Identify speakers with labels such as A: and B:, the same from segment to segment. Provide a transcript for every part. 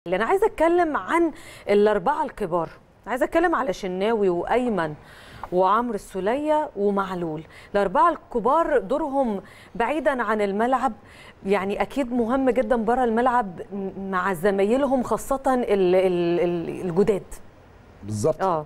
A: اللي انا عايزه اتكلم عن الاربعه الكبار عايزه اتكلم على شناوي وايمن وعمرو السوليه ومعلول الاربعه الكبار دورهم بعيدا عن الملعب يعني اكيد مهم جدا بره الملعب مع زمايلهم خاصه ال- ال- ال- الجداد
B: بالظبط
A: اه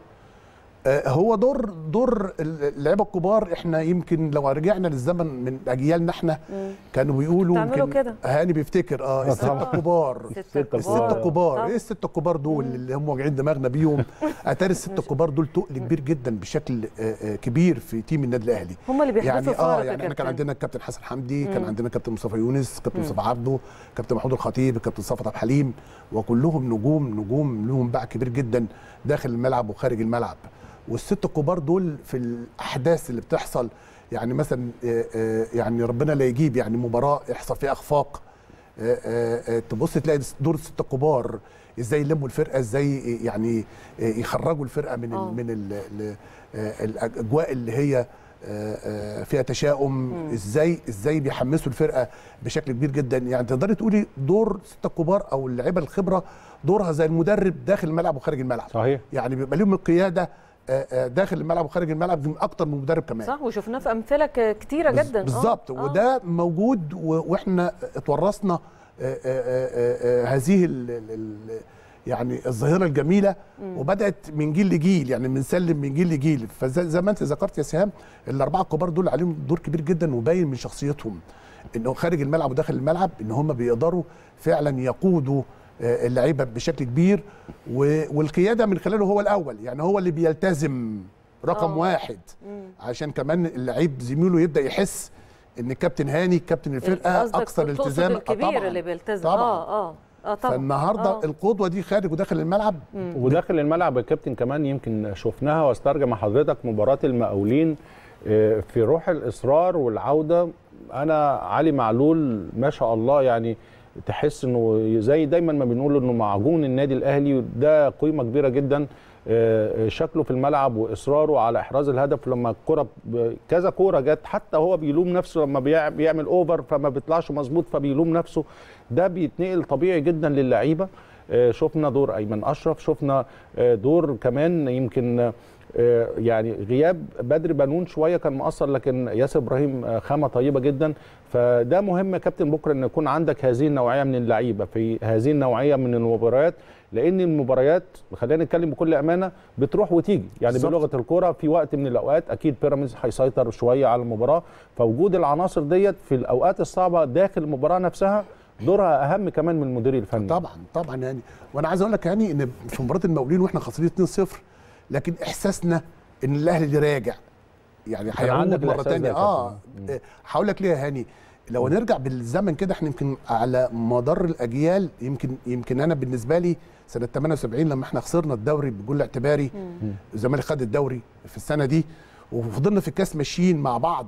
B: آه، هو دور دور اللعيبه الكبار احنا يمكن لو رجعنا للزمن من اجيالنا احنا كانوا بيقولوا
A: بتعملوا
B: يمكن
A: كده.
B: هاني بيفتكر اه
C: آه،
B: الستة
C: طبعا.
B: الكبار
A: ستة
B: الستة الكبار
A: آه.
B: ايه الستة الكبار دول اللي هم واجعين دماغنا بيهم اتاري الستة الكبار دول تقل كبير جدا بشكل آه، آه، كبير في تيم النادي الاهلي
A: هم اللي بيحدثوا
B: يعني
A: الفارق
B: اه
A: يا
B: يعني احنا كان
A: كابتن.
B: عندنا الكابتن حسن حمدي كان عندنا كابتن مصطفى يونس كابتن مصطفى عبده كابتن محمود الخطيب كابتن صفوت عبد الحليم وكلهم نجوم نجوم لهم باع كبير جدا داخل الملعب وخارج الملعب والست الكبار دول في الاحداث اللي بتحصل يعني مثلا آه، آه، يعني ربنا لا يجيب يعني مباراه يحصل فيها اخفاق آه، آه، آه، تبص تلاقي دور الست الكبار ازاي يلموا الفرقه ازاي يعني آه، يخرجوا الفرقه من
A: آه.
B: ال من ال ال آه، الاجواء اللي هي آه، آه، فيها تشاؤم ازاي ازاي بيحمسوا الفرقه بشكل كبير جدا يعني تقدري تقولي دور ستة الكبار او اللعيبه الخبره دورها زي المدرب داخل الملعب وخارج الملعب
C: صحيح
B: يعني بيبقى لهم القياده آه، آه، داخل الملعب وخارج الملعب من اكتر من مدرب كمان
A: صح وشفناه في امثله ك- كتيره
B: بز-
A: جدا آه،
B: بالظبط
A: آه.
B: وده موجود و- واحنا اتورثنا آه، آه، آه، آه، هذه ال- ال- ال- يعني الظاهره الجميله وبدات من جيل لجيل يعني بنسلم من جيل لجيل فزي ما انت ذكرت يا سهام الاربعه الكبار دول عليهم دور كبير جدا وباين من شخصيتهم انه خارج الملعب وداخل الملعب ان هم بيقدروا فعلا يقودوا آه، اللعيبه بشكل كبير و- والقياده من خلاله هو الاول يعني هو اللي بيلتزم رقم
A: آه.
B: واحد عشان كمان اللعيب زميله يبدا يحس ان الكابتن هاني كابتن الفرقه
A: قصدك
B: اكثر
A: تقصد
B: التزام آه،
A: الكبير
B: طبعاً.
A: اللي بيلتزم
B: طبعا
A: اه اه اه طبعا
B: فالنهارده
A: آه.
B: القدوه دي خارج وداخل الملعب
C: وداخل الملعب يا كابتن كمان يمكن شفناها واسترجع مع حضرتك مباراه المقاولين آه، في روح الاصرار والعوده انا علي معلول ما شاء الله يعني تحس انه زي دايما ما بنقول انه معجون النادي الاهلي ده قيمه كبيره جدا آه، شكله في الملعب واصراره على احراز الهدف لما الكره ب- كذا كوره جت حتى هو بيلوم نفسه لما بيع- بيعمل اوفر فما بيطلعش مظبوط فبيلوم نفسه ده بيتنقل طبيعي جدا للعيبه آه، شفنا دور ايمن اشرف شفنا آه، دور كمان يمكن آه، يعني غياب بدر بنون شويه كان مؤثر لكن ياسر ابراهيم آه، خامه طيبه جدا فده مهم يا كابتن بكره ان يكون عندك هذه النوعيه من اللعيبه في هذه النوعيه من المباريات لان المباريات خلينا نتكلم بكل امانه بتروح وتيجي يعني
B: بالظبط.
C: بلغه الكوره في وقت من الاوقات اكيد بيراميدز هيسيطر شويه على المباراه فوجود العناصر ديت في الاوقات الصعبه داخل المباراه نفسها دورها اهم كمان من المدير الفني
B: طبعا طبعا يعني وانا عايز اقول لك يعني ان في مباراه المقاولين واحنا خاسرين 2-0 لكن احساسنا ان الاهلي اللي راجع يعني
C: كان عندك
B: هيعود مره
C: الإحساس ده
B: ثانيه
C: يا
B: اه
C: كابتن.
B: آه، هقول لك ليه يا هاني لو نرجع بالزمن كده احنا يمكن على مدار الاجيال يمكن يمكن انا بالنسبه لي سنه 78 لما احنا خسرنا الدوري بجول اعتباري الزمالك خد الدوري في السنه دي وفضلنا في الكاس ماشيين مع بعض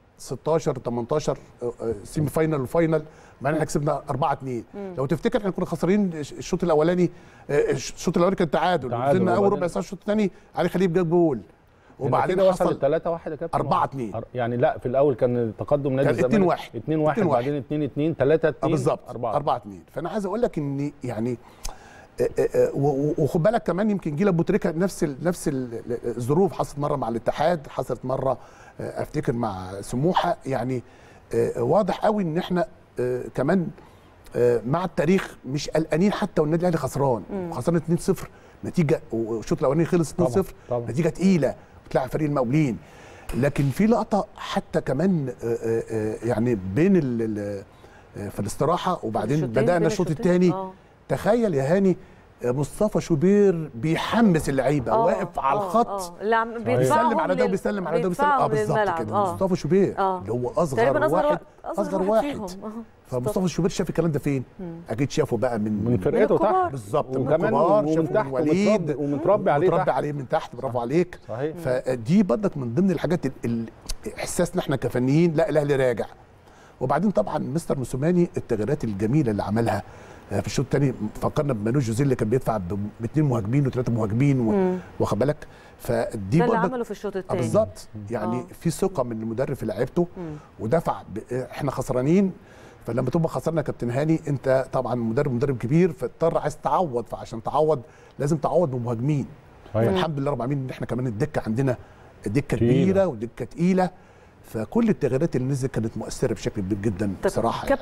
B: 16 18 آه، آه، سيمي فاينل وفاينل مع ان احنا كسبنا 4 2 لو تفتكر احنا كنا خسرانين الشوط الاولاني آه، الشوط الاولاني كان تعادل
C: تعادل
B: نزلنا اول
C: وبعدين-
B: ربع ساعه الشوط الثاني علي خليل جاب جول
C: وبعدين
B: وبعدين
C: وصل
B: حصل
C: 3 1 يا كابتن
B: 4 2
C: أر- يعني لا في الاول كان تقدم نادي
B: كان
C: الزمالك
B: 2-1.
C: 2 1
B: 2-1.
C: بعدين 2 2 3
B: اه
C: 2
B: بالظبط
C: 4
B: 4 2 فانا عايز اقول لك ان يعني آه، آه، آه، و- و- وخد بالك كمان يمكن جيل ابو تريكه نفس ال نفس ال- الظروف حصلت مره مع الاتحاد حصلت مره آه، افتكر مع سموحه يعني آه، واضح قوي ان احنا آه، كمان آه، مع التاريخ مش قلقانين حتى والنادي الاهلي خسران خسران 2-0 نتيجه والشوط الاولاني خلص 2-0
C: طبعاً، طبعاً.
B: نتيجه تقيله بتلعب فريق المقاولين لكن في لقطه حتى كمان آه، آه، آه، يعني بين ال- ال- آه، في الاستراحه وبعدين
A: الشوطين،
B: بدانا
A: بين
B: الشوط
A: الشوطين.
B: الثاني
A: آه.
B: تخيل يا هاني آه، مصطفى شوبير بيحمس اللعيبه
A: آه،
B: واقف على
A: آه،
B: الخط
A: آه. اللي عم-
C: بيدفعهم
B: بيسلم على ده
A: لل-
B: وبيسلم على ده وبيسلم اه
A: بيدفعهم
B: بالظبط
A: للملعب.
B: كده
A: آه.
B: مصطفى شوبير
A: آه.
B: اللي هو اصغر
A: تقريبا اصغر
B: واحد
A: واحد
B: اصغر واحد
A: فيهم. آه.
B: فمصطفى شوبير شاف الكلام ده فين؟ اكيد شافه بقى من
C: من فرقته
A: الكبار.
C: تحت
B: بالظبط من
C: وكمان
B: الكبار
C: ومن
B: شافه
C: تحت
B: من وليد
C: ومتربي- ومتربي عليه
B: متربي
C: تحت.
B: عليه من تحت برافو عليك
C: صحيح
B: فدي برضك من ضمن الحاجات ال- ال- احساسنا احنا كفنيين لا الاهلي راجع وبعدين طبعا مستر موسوماني التغييرات الجميله اللي عملها آه، في الشوط الثاني فكرنا بمانو جوزيه اللي كان بيدفع ب- باثنين مهاجمين وثلاثه مهاجمين و- واخد بالك فدي
A: ده اللي
B: برضك
A: عمله في الشوط
B: آه،
A: الثاني
B: بالظبط يعني
A: آه.
B: في ثقه من المدرب في لعيبته ودفع ب... احنا خسرانين فلما تبقى خسرنا يا كابتن هاني انت طبعا مدرب مدرب كبير فاضطر عايز تعوض فعشان تعوض لازم تعوض بمهاجمين
C: صحيح.
B: فالحمد لله رب العالمين ان احنا كمان الدكه عندنا دكه
C: تقيلة.
B: كبيره ودكه تقيله فكل التغييرات اللي نزلت كانت مؤثره بشكل كبير جدا
A: طب
B: بصراحه
A: كابتن